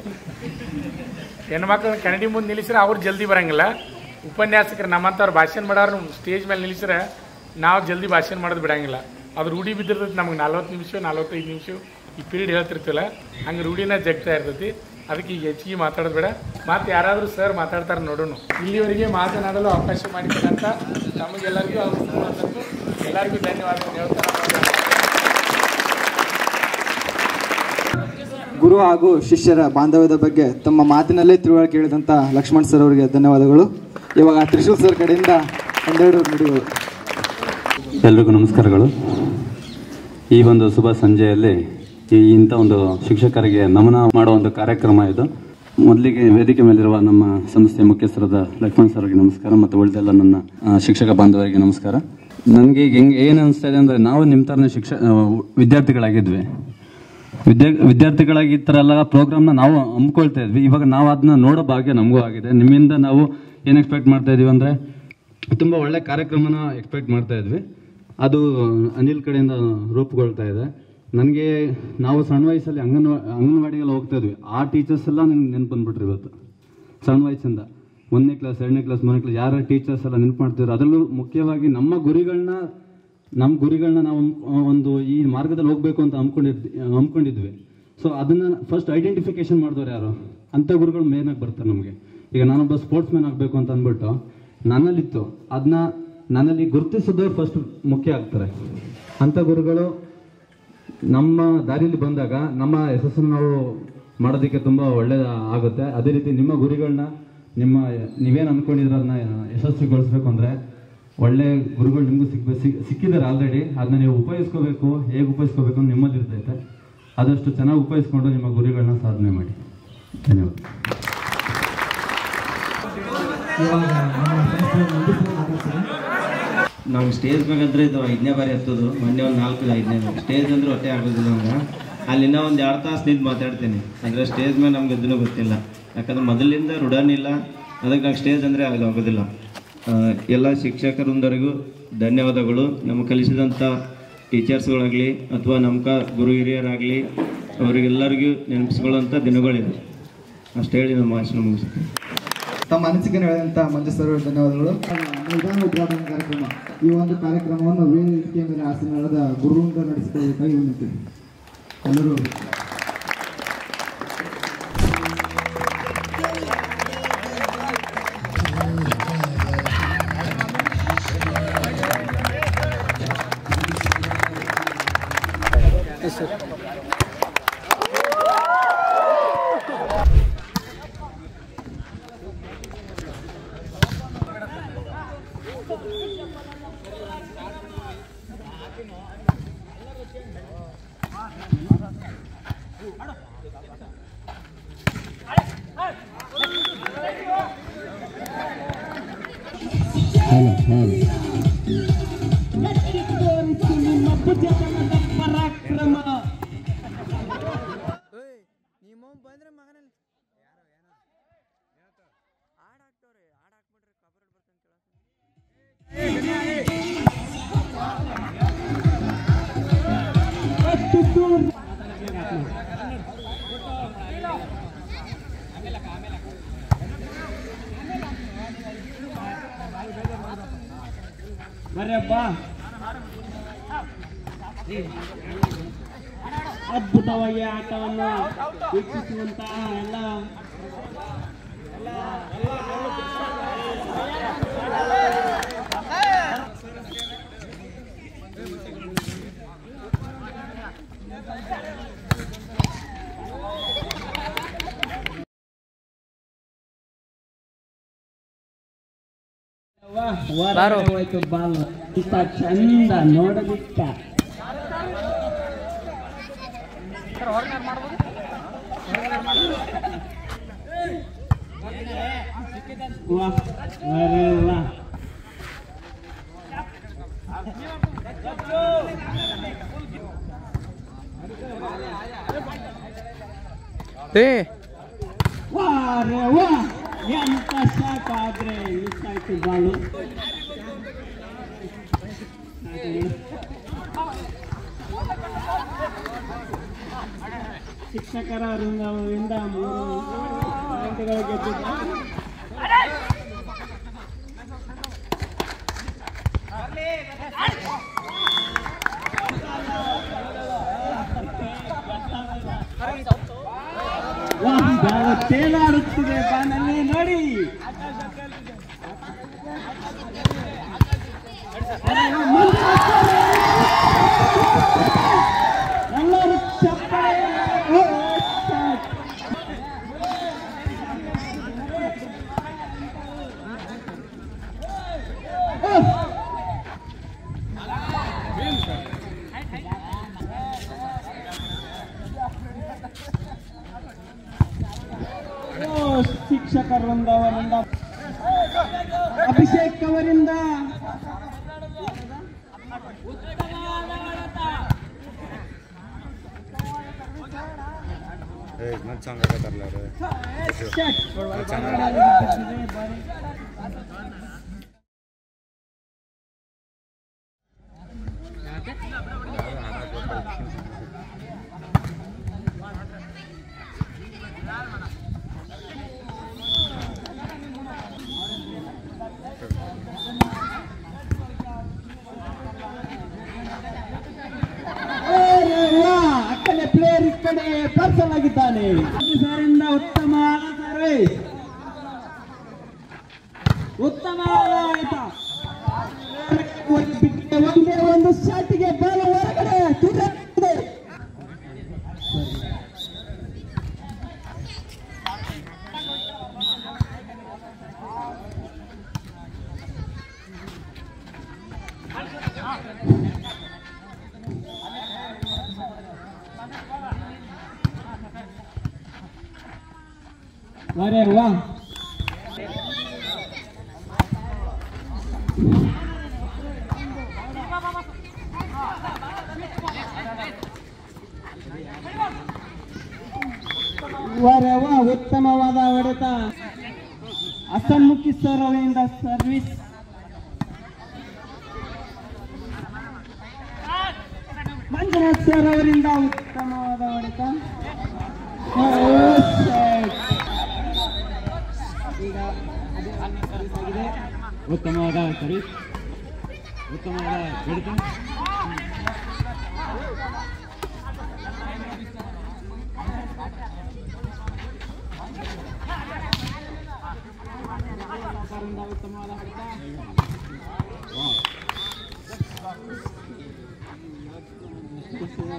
ಹೆಣ್ಮಕ್ಳನ್ನ ಕನ್ನಡಿ ಮುಂದೆ ನಿಲ್ಲಿಸಿದ್ರೆ ಅವ್ರು ಜಲ್ದಿ ಬರಂಗಿಲ್ಲ ಉಪನ್ಯಾಸಕರು ನಮ್ಮಂಥವ್ರು ಭಾಷಣ ಮಾಡೋರು ಸ್ಟೇಜ್ ಮೇಲೆ ನಿಲ್ಲಿಸಿದ್ರೆ ನಾವು ಜಲ್ದಿ ಭಾಷಣ ಮಾಡೋದು ಬಿಡಂಗಿಲ್ಲ ಅದು ರೂಢಿ ಬಿದ್ದಿರ್ತೈತಿ ನಮ್ಗೆ ನಲ್ವತ್ತು ನಿಮಿಷ ನಲ್ವತ್ತೈದು ನಿಮಿಷ ಈ ಪೀರಿಯಡ್ ಹೇಳ್ತಿರ್ತಿಲ್ಲ ಹಂಗೆ ರೂಢಿನ ಜಗ್ತಾ ಇರ್ತೈತಿ ಅದಕ್ಕೆ ಈಗ ಹೆಚ್ಚಿಗೆ ಮಾತಾಡೋದು ಬೇಡ ಮತ್ತೆ ಯಾರಾದರೂ ಸರ್ ಮಾತಾಡ್ತಾರೆ ನೋಡೋಣ ಇಲ್ಲಿವರೆಗೆ ಮಾತನಾಡಲು ಅವಕಾಶ ಮಾಡಿಕೊಟ್ಟಂತ ನಮಗೆಲ್ಲರಿಗೂ ಅವ್ರ ಸಂಬಂಧಕ್ಕೂ ಎಲ್ಲರಿಗೂ ಧನ್ಯವಾದ ಹೇಳ್ತಾರೆ ಗುರು ಹಾಗೂ ಶಿಷ್ಯರ ಬಾಂಧವ್ಯದ ಬಗ್ಗೆ ತಮ್ಮ ಮಾತಿನಲ್ಲೇ ತಿಳುವಳಿಕೆ ಹೇಳಿದಂಥ ಲಕ್ಷ್ಮಣ್ ಸರ್ ಅವರಿಗೆ ಧನ್ಯವಾದಗಳು ಇವಾಗ ತ್ರಿಶೂಲ್ ಸರ್ ಕಡೆಯಿಂದ ಒಂದೆರಡು ನುಡಿಗಳು ಎಲ್ರಿಗೂ ನಮಸ್ಕಾರಗಳು ಈ ಒಂದು ಶುಭ ಸಂಜೆಯಲ್ಲಿ ಈ ಇಂಥ ಒಂದು ಶಿಕ್ಷಕರಿಗೆ ನಮನ ಮಾಡುವ ಒಂದು ಕಾರ್ಯಕ್ರಮ ಇದು ಮೊದಲಿಗೆ ವೇದಿಕೆ ಮೇಲಿರುವ ನಮ್ಮ ಸಂಸ್ಥೆಯ ಮುಖ್ಯಸ್ಥರಾದ ಲಕ್ಷ್ಮಣ್ ಸರ್ಗೆ ನಮಸ್ಕಾರ ಮತ್ತು ಉಳಿದೆಲ್ಲ ನನ್ನ ಆ, ಶಿಕ್ಷಕ ಬಾಂಧವರಿಗೆ ನಮಸ್ಕಾರ ನನಗೆ ಈಗ ಹೆಂಗೆ ಏನು ಅನಿಸ್ತಾ ಇದೆ ಅಂದರೆ ನಾವು ನಿಮ್ಮ ಥರನೇ ಶಿಕ್ಷ ಆ, ವಿದ್ಯಾರ್ಥಿಗಳಾಗಿದ್ವಿ ವಿದ್ಯಾ ವಿದ್ಯಾರ್ಥಿಗಳಾಗಿ ಈ ಥರ ಎಲ್ಲ ಪ್ರೋಗ್ರಾಮ್ನ ನಾವು ಹಮ್ಮಿಕೊಳ್ತಾ ಇದ್ವಿ ಇವಾಗ ನಾವು ಅದನ್ನ ನೋಡೋ ಭಾಗ್ಯ ನಮಗೂ ಆಗಿದೆ ನಿಮ್ಮಿಂದ ನಾವು ಏನು ಎಕ್ಸ್ಪೆಕ್ಟ್ ಮಾಡ್ತಾ ಇದೀವಿ ಅಂದರೆ ತುಂಬ ಒಳ್ಳೆ ಕಾರ್ಯಕ್ರಮನ ಎಕ್ಸ್ಪೆಕ್ಟ್ ಮಾಡ್ತಾ ಇದ್ವಿ ಅದು ಅನಿಲ್ ಕಡೆಯಿಂದ ರೂಪುಗೊಳ್ತಾ ಇದೆ ನನಗೆ ನಾವು ಸಣ್ಣ ವಯಸ್ಸಲ್ಲಿ ಅಂಗನವಾ ಅಂಗನವಾಡಿಗೆಲ್ಲ ಹೋಗ್ತಾ ಇದ್ವಿ ಆ ಟೀಚರ್ಸ್ ಎಲ್ಲ ನನಗೆ ನೆನ್ಪು ಬಂದ್ಬಿಟ್ರು ಇವತ್ತು ಸಣ್ಣ ವಯಸ್ಸಿಂದ ಒಂದನೇ ಕ್ಲಾಸ್ ಎರಡನೇ ಕ್ಲಾಸ್ ಮೂರನೇ ಕ್ಲಾಸ್ ಯಾರ ಟೀಚರ್ಸ್ ಎಲ್ಲ ನೆನ್ಪು ಮಾಡ್ತಿದ್ರು ಅದರಲ್ಲೂ ಮುಖ್ಯವಾಗಿ ನಮ್ಮ ಗುರಿಗಳನ್ನ ನಮ್ಮ ಗುರಿಗಳನ್ನ ನಾವು ಹಮ್- ಒಂದು ಈ ಮಾರ್ಗದಲ್ಲಿ ಹೋಗ್ಬೇಕು ಅಂತ ಹಮ್ಕೊಂಡಿದ್ ಹಮ್ಕೊಂಡಿದ್ವಿ ಸೊ ಅದನ್ನ ಫಸ್ಟ್ ಐಡೆಂಟಿಫಿಕೇಶನ್ ಮಾಡಿದವ್ರು ಯಾರು ಅಂಥ ಗುರುಗಳು ಮೇನ್ ಆಗಿ ಬರ್ತಾರೆ ನಮಗೆ ಈಗ ನಾನೊಬ್ಬ ಸ್ಪೋರ್ಟ್ಸ್ ಮ್ಯಾನ್ ಆಗಬೇಕು ಅಂತ ಅಂದ್ಬಿಟ್ಟು ನನ್ನಲ್ಲಿತ್ತು ಅದನ್ನ ನನ್ನಲ್ಲಿ ಗುರುತಿಸಿದವ್ರು ಫಸ್ಟ್ ಮುಖ್ಯ ಆಗ್ತಾರೆ ಅಂಥ ಗುರುಗಳು ನಮ್ಮ ದಾರಿಯಲ್ಲಿ ಬಂದಾಗ ನಮ್ಮ ಯಶಸ್ಸನ್ನು ನಾವು ಮಾಡೋದಕ್ಕೆ ತುಂಬ ಒಳ್ಳೇದು ಆಗುತ್ತೆ ಅದೇ ರೀತಿ ನಿಮ್ಮ ಗುರಿಗಳನ್ನ ನಿಮ್ಮ ನೀವೇನು ಅಂದ್ಕೊಂಡಿದ್ರೆ ಅದನ್ನ ಯಶಸ್ವಿಗೊಳಿಸ್ಬೇಕು ಅಂದರೆ ಒಳ್ಳೆ ಗುರುಗಳು ನಿಮಗೂ ಸಿಗ್ಬೇಕು ಸಿಕ್ ಸಿಕ್ಕಿದ್ದಾರೆ ಆಲ್ರೆಡಿ ಅದನ್ನ ನೀವು ಉಪಯೋಗಿಸ್ಕೋಬೇಕು ಹೇಗೆ ಉಪಯೋಗಿಸ್ಕೋಬೇಕು ಅಂತ ನಿಮ್ಮಲ್ಲಿ ಇರ್ತೈತೆ ಆದಷ್ಟು ಚೆನ್ನಾಗಿ ಉಪಯೋಗಿಸ್ಕೊಂಡು ನಿಮ್ಮ ಗುರಿಗಳನ್ನ ಸಾಧನೆ ಮಾಡಿ ಧನ್ಯವಾದ ನಾವು ಸ್ಟೇಜ್ ಮ್ಯಾಗ ಅಂದ್ರೆ ಇದು ಐದನೇ ಬಾರಿ ಹತ್ತೋದು ಮೊನ್ನೆ ಒಂದು ನಾಲ್ಕು ಐದನೇ ಸ್ಟೇಜ್ ಅಂದ್ರೆ ಹೊಟ್ಟೆ ಆಗೋದಿಲ್ಲ ನಮ್ಗೆ ಅಲ್ಲಿನ ಒಂದು ಎರಡು ತಾಸು ನಿಂತು ಮಾತಾಡ್ತೀನಿ ಅಂದರೆ ಸ್ಟೇಜ್ ಮೇಲೆ ನಮ್ಗೆ ಇದನ್ನು ಗೊತ್ತಿಲ್ಲ ಯಾಕಂದ್ರೆ ಮೊದಲಿಂದ ರೂಢನಿಲ್ಲ ಅದಕ್ಕೆ ನಂಗೆ ಸ್ಟೇಜ್ ಅಂದರೆ ಆಗಲ್ಲ ಆಗೋದಿಲ್ಲ ಆ, ಎಲ್ಲ ಶಿಕ್ಷಕರೊಂದರಿಗೂ ಧನ್ಯವಾದಗಳು ನಮಗೆ ಕಲಿಸಿದಂಥ ಟೀಚರ್ಸ್ಗಳಾಗಲಿ ಅಥವಾ ನಮ್ಮ ಕ ಗುರು ಹಿರಿಯರಾಗಲಿ ಅವರಿಗೆಲ್ಲರಿಗೂ ನೆನಪಿಸ್ಕೊಳ್ಳೋಂಥ ದಿನಗಳಿವೆ ಅಷ್ಟು ಹೇಳಿ ನಮ್ಮ ಭಾಷಣ ಮುಗಿಸ್ತೀನಿ ತಮ್ಮ ಅನಿಸಿಕೆ ಹೇಳಿದಂಥ ಮಂಜು ಸರ್ ಅವರಿಗೆ ಧನ್ಯವಾದಗಳು ನಿಧಾನ ಉದ್ಘಾಟನಾ ಕಾರ್ಯಕ್ರಮ ಈ ಒಂದು ಕಾರ್ಯಕ್ರಮವನ್ನು ವೇದಿಕೆಯ ಮೇಲೆ ಆಸೀನರಾದ ಗುರುವಿಂದ ನಡೆಸಿಕೊಳ್ಳಬೇಕಾಗಿ ವಿನಂತಿ ಎಲ್ಲರೂ ಬರ್ರಪ್ಪ ಅದ್ಭುತವಾಗಿ ಆಟವನ್ನು ವೀಕ್ಷಿಸುವಂತಹ ಎಲ್ಲ ಹೋಯ್ತು ಬಾಲ್ ಇಷ್ಟ ಚಂದ ನೋಡಲಿಕ್ಕ ವಾಹ್ ಅರೆ ವಾಹ್ ವಾರೆ ವಾ ಎಂತ ಶಾಟ್ ಆದ್ರೆ ಮಿಸ್ ಆಯ್ತು ಬಾಳು ಶಿಕ್ಷಕರ ವೃಂದದಿಂದ ಮೂರು ಪಾಯಿಂಟ್ಗಳು ಗೆದ್ದಿದ್ದಾರೆ ವಾಹ್, ಬಾಲ ತೇಲಾಡುತ್ತಿದೆ ಬಾನಲ್ಲಿ ನೋಡಿ ಎಲ್ಲರೂ ಚಪ್ಪಾಳೆ ಓ, ಶಾಟ್. ಓ, ಶಿಕ್ಷಕರ ವೃಂದವರಿಂದ ಅಭಿಷೇಕ್ ಅವರಿಂದ ಅರೆ ವಾ, ಆ ಕಡೆ ಪ್ಲೇಯರ್ ಈ ಕಡೆ ಪರ್ಸನ್ ಆಗಿದ್ದಾನೆ ಸರಿಂದ ಉತ್ತಮ ಸರ್ವಿಸ್ ಉತ್ತಮ ಆಟ ಒಂದೇ ಒಂದು ಶಾಟಿಗೆ ಬಾಲ್ ಹೊರಗಡೆ ತುದಿಯಾಗಿದೆ. ಅರೆ ವಾ ವರೆ ವಾ ಉತ್ತಮವಾದ ಹೊಡೆತ ಹಸನ್ಮುಖಿ ಸರ್ ಅವರಿಂದ ಸರ್ವಿಸ್ ಮಂಜುನಾಥ್ ಸರ್ ಅವರಿಂದ ಉತ್ತಮವಾದ ಹೊಡೆತ ಓ, shit. ಈಗ ಅದು ಸರ್ವಿಸ್ ಆಗಿದೆ ಉತ್ತಮವಾದ ಸರ್ವಿಸ್ ಉತ್ತಮವಾದ ಹೊಡೆತ ಉತ್ತಮವಾದ ಹೊಡೆತ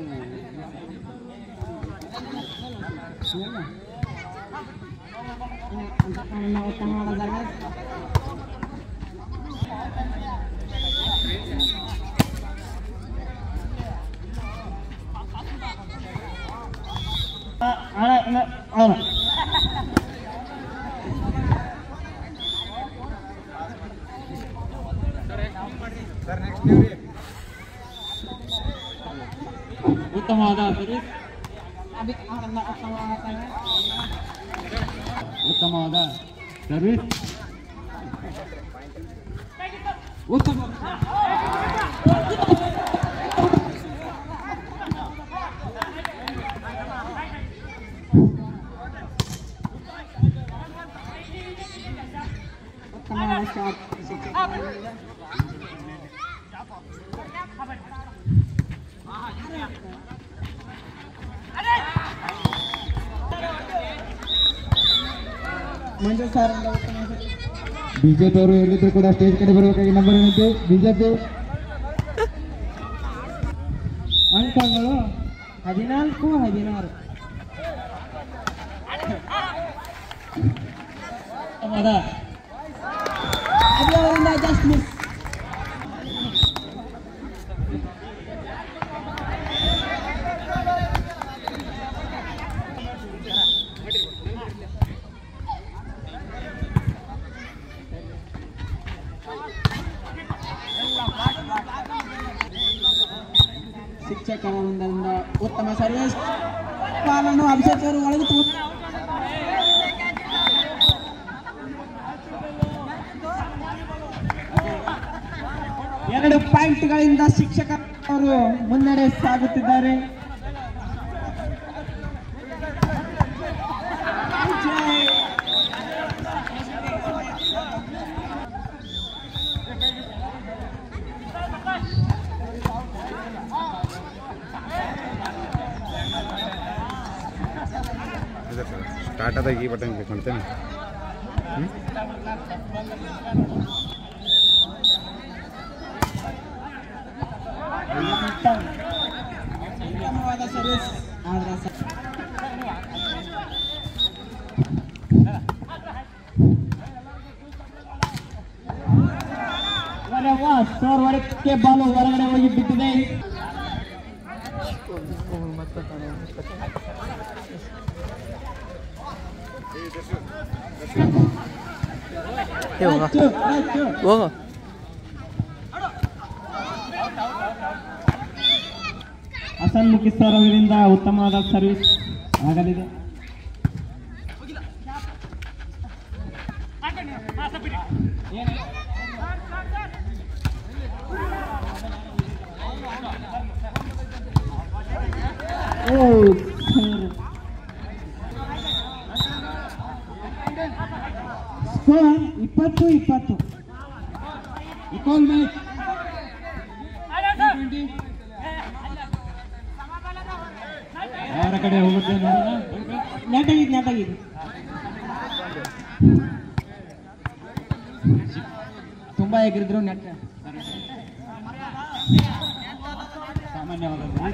ಉತ್ತಮವಾದ ಸರ್ವಿಸ್ ಉತ್ತಮವಾದ ಸರ್ವಿಸ್ ಉತ್ತಮ ಉತ್ತಮವಾದ ಶಾಟ್ ಮಂಜು ಸರ್ ಉತ್ತಮ ಬಿಜೆಪಿ ಅವರು ಎಲ್ಲಿದ್ರು ಕೂಡ ಸ್ಟೇಜ್ ಕಡೆ ಬರಬೇಕಾಗಿ ನಂಬರ್ ಏನಂತೆ ಬಿಜೆಪಿ ಅಂಕಗಳು ಹದಿನಾಲ್ಕು ಹದಿನಾರು ಉತ್ತಮವಾದ ಅದು ಅವರಿಂದ ಜಸ್ಟ್ ಮಿಸ್ ಶಿಕ್ಷಕರ ವೃಂದದಿಂದ ಉತ್ತಮ ಸರ್ವಿಸ್ ಬಾಲನ್ನು ಅಭಿಷೇಕ್ ಅವರು ಒಳಗೆ ತಗೋ ಎರಡು ಪಾಯಿಂಟ್ಗಳಿಂದ ಶಿಕ್ಷಕರು ಮುನ್ನಡೆ ಸಾಗುತ್ತಿದ್ದಾರೆ ಸ್ಟಾರ್ಟ್ ಆದಾಗ ಈ ಬಟನ್ ಕ್ಲಿಕ್ ಮಾಡ್ತೇನೆ ಉತ್ತಮವಾದ ಸರ್ವಿಸ್ ಆದ್ರೆ ಸ- ಅರೆ ವಾ, ಸರ್ ಹೊರಕ್ಕೆ ಬಾಲು ಹೊರಗಡೆ ಹೋಗಿ ಬಿದ್ದಿದೆ ಆಯ್ತು, ಆಯ್ತು. ಹಸನ್ಮುಖಿ ಸರ್ ಅವರಿಂದ ಉತ್ತಮವಾದ ಸರ್ವಿಸ್ ಆಗಲಿದೆ ಓ ಸರ್. ಸ್ಕೋರ್ ಇಪ್ಪತ್ತು ಇಪ್ಪತ್ತು ಇಕ್ವಲ್ ಮ್ಯಾಚ್ ಯಾರ ಕಡೆ ಹೋಗುತ್ತೆ ನೋಡೋಣ ನೆಟಾಗಿದೆ ನೆಟಾಗಿದೆ ತುಂಬಾ ಎಗರಿದ್ರು ನೆಟ್ ಸಾಮಾನ್ಯವಾದದ್ದು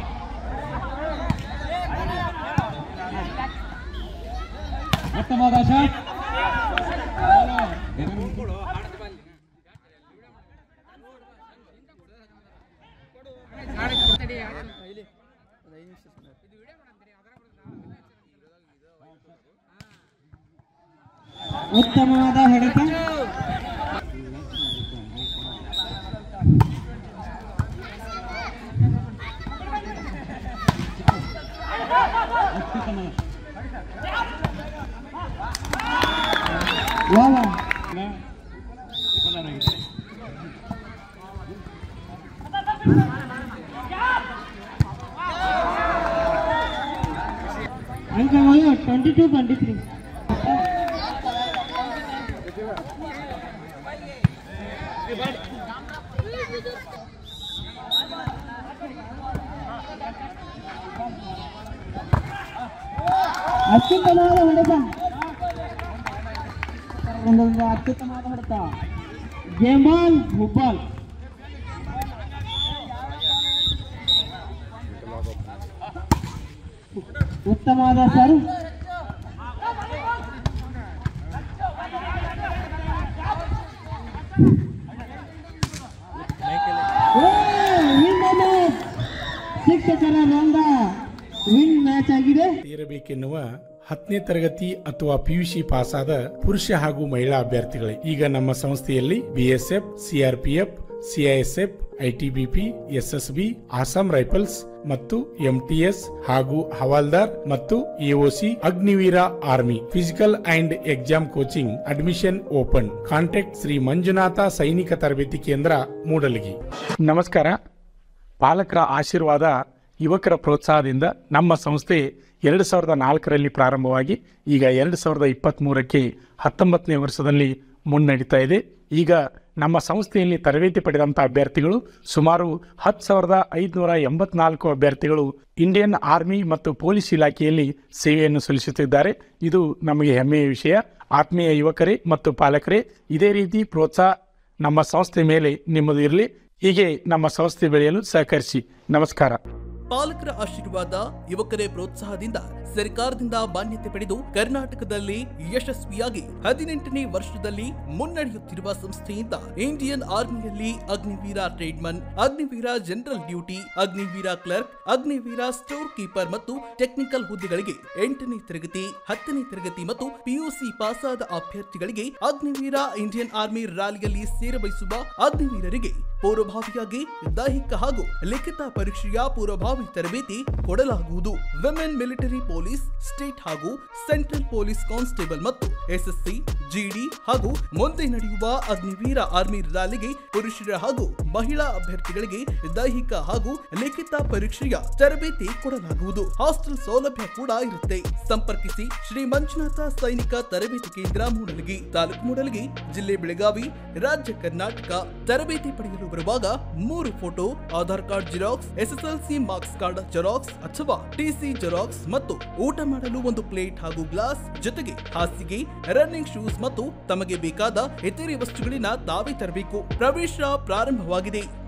ಉತ್ತಮವಾದ ಶಾಟ್ ಉತ್ತಮವಾದ ಹೊಡೆತ ವಾ ವಾ. ಅಂಕಗಳು ಟ್ವೆಂಟಿ ಟು ಟ್ವೆಂಟಿ ತ್ರೀ ಅತ್ಯುತ್ತಮವಾದ ಹೊಡೆತ ಒಂದೊಂದು ಅತ್ಯುತ್ತಮವಾದ ಹೊಡೆತ ಗೇಮ್ ಬಾಲ್ ಫುಟ್ಬಾಲ್ ಉತ್ತಮವಾದ ಸರ್ ಓ, win moment. ಶಿಕ್ಷಕರ ರಂಗ ವಿನ್ ಮ್ಯಾಚ್ ಆಗಿದೆ ಸೇರಬೇಕೆನ್ನುವ ಹತ್ತನೇ ತರಗತಿ ಅಥವಾ ಪಿಯುಸಿ ಪಾಸಾದ ಪುರುಷ ಹಾಗೂ ಮಹಿಳಾ ಅಭ್ಯರ್ಥಿಗಳೇ ಈಗ ನಮ್ಮ ಸಂಸ್ಥೆಯಲ್ಲಿ BSF CRPF CISF ITBP SSB Assam rifles ಮತ್ತು ಎಂಟಿಎಸ್ ಹಾಗೂ ಹವಾಲ್ದಾರ್ ಮತ್ತು AOC Agniveer army physical and exam coaching admission open contact Shri Manjunatha ಸೈನಿಕ ತರಬೇತಿ ಕೇಂದ್ರ ಮೂಡಲಗಿ ನಮಸ್ಕಾರ ಪಾಲಕರ ಆಶೀರ್ವಾದ ಯುವಕರ ಪ್ರೋತ್ಸಾಹದಿಂದ ನಮ್ಮ ಸಂಸ್ಥೆ ಎರಡು ಸಾವಿರದ ನಾಲ್ಕರಲ್ಲಿ ಪ್ರಾರಂಭವಾಗಿ ಈಗ ಎರಡು ಸಾವಿರದ ಇಪ್ಪತ್ತ್ಮೂರಕ್ಕೆ ಹತ್ತೊಂಬತ್ತನೇ ವರ್ಷದಲ್ಲಿ ಮುನ್ನಡೀತಾ ಇದೆ ಈಗ ನಮ್ಮ ಸಂಸ್ಥೆಯಲ್ಲಿ ತರಬೇತಿ ಪಡೆದಂಥ ಅಭ್ಯರ್ಥಿಗಳು ಸುಮಾರು ಹತ್ತು ಸಾವಿರದ ಐದುನೂರ ಎಂಬತ್ನಾಲ್ಕು ಅಭ್ಯರ್ಥಿಗಳು ಇಂಡಿಯನ್ ಆರ್ಮಿ ಮತ್ತು ಪೊಲೀಸ್ ಇಲಾಖೆಯಲ್ಲಿ ಸೇವೆಯನ್ನು ಸಲ್ಲಿಸುತ್ತಿದ್ದಾರೆ ಇದು ನಮಗೆ ಹೆಮ್ಮೆಯ ವಿಷಯ ಆತ್ಮೀಯ ಯುವಕರೇ ಮತ್ತು ಪಾಲಕರೇ ಇದೇ ರೀತಿ ಪ್ರೋತ್ಸಾಹ ನಮ್ಮ ಸಂಸ್ಥೆ ಮೇಲೆ ನಿಮ್ಮದು ಇರಲಿ ಹೀಗೆ ನಮ್ಮ ಸಂಸ್ಥೆ ಬೆಳೆಯಲು ಸಹಕರಿಸಿ ನಮಸ್ಕಾರ ಪಾಲಕರ ಆಶೀರ್ವಾದ ಯುವಕರೇ ಪ್ರೋತ್ಸಾಹದಿಂದ ಸರ್ಕಾರದಿಂದ ಮಾನ್ಯತೆ ಪಡೆದು ಕರ್ನಾಟಕದಲ್ಲಿ ಯಶಸ್ವಿಯಾಗಿ ಹದಿನೆಂಟನೇ ವರ್ಷದಲ್ಲಿ ಮುನ್ನಡೆಯುತ್ತಿರುವ ಸಂಸ್ಥೆಯಿಂದ ಇಂಡಿಯನ್ ಆರ್ಮಿಯಲ್ಲಿ Agniveer tradesman Agniveer general duty Agniveer clerk Agniveer store keeper ಮತ್ತು ಟೆಕ್ನಿಕಲ್ ಹುದ್ದೆಗಳಿಗೆ ಎಂಟನೇ ತರಗತಿ ಹತ್ತನೇ ತರಗತಿ ಮತ್ತು ಪಿಯುಸಿ ಪಾಸಾದ ಅಭ್ಯರ್ಥಿಗಳಿಗೆ ಅಗ್ನಿವೀರ ಇಂಡಿಯನ್ ಆರ್ಮಿ ರ್ಯಾಲಿಯಲ್ಲಿ ಸೇರಬಯಸುವ ಅಗ್ನಿವೀರರಿಗೆ ಪೂರ್ವಭಾವಿಯಾಗಿ ದೈಹಿಕ ಹಾಗೂ ಲಿಖಿತ ಪರೀಕ್ಷೆಯ ಪೂರ್ವಭಾವಿ ತರಬೇತಿ ಕೊಡಲಾಗುವುದು ವಿಮೆನ್ ಮಿಲಿಟರಿ ಪೊಲೀಸ್ ಸ್ಟೇಟ್ ಹಾಗೂ ಸೆಂಟ್ರಲ್ ಪೊಲೀಸ್ ಕಾನ್ಸ್ಟೇಬಲ್ ಮತ್ತು ಎಸ್ಎಸ್ಸಿ ಜಿಡಿ ಹಾಗೂ ಮುಂದೆ ನಡೆಯುವ ಅಗ್ನಿವೀರ ಆರ್ಮಿ ರ್ಯಾಲಿಗೆ ಪುರುಷರ ಹಾಗೂ ಮಹಿಳಾ ಅಭ್ಯರ್ಥಿಗಳಿಗೆ ದೈಹಿಕ ಹಾಗೂ ಲಿಖಿತ ಪರೀಕ್ಷೆಯ ತರಬೇತಿ ಕೊಡಲಾಗುವುದು ಹಾಸ್ಟೆಲ್ ಸೌಲಭ್ಯ ಕೂಡ ಇರುತ್ತೆ ಸಂಪರ್ಕಿಸಿ ಶ್ರೀ ಮಂಜುನಾಥ ಸೈನಿಕ ತರಬೇತಿ ಕೇಂದ್ರ ಮೂಡಲಗಿ ತಾಲೂಕು ಮೂಡಲಗಿ ಜಿಲ್ಲೆ ಬೆಳಗಾವಿ ರಾಜ್ಯ ಕರ್ನಾಟಕ ತರಬೇತಿ ಪಡೆಯಲು ಬರುವಾಗ ಮೂರು photo Aadhaar card xerox SSLC marks card xerox ಅಥವಾ ಟಿಸಿ ಜೆರಾಕ್ಸ್ ಮತ್ತು ಊಟ ಮಾಡಲು ಒಂದು ಪ್ಲೇಟ್ ಹಾಗೂ ಗ್ಲಾಸ್ ಜೊತೆಗೆ ಹಾಸಿಗೆ ರನ್ನಿಂಗ್ ಶೂಸ್ ಮತ್ತು ತಮಗೆ ಬೇಕಾದ ಇತರೆ ವಸ್ತುಗಳಿನ ತಾವೇ ತರಬೇಕು ಪ್ರವೇಶ ಪ್ರಾರಂಭವಾಗಿದೆ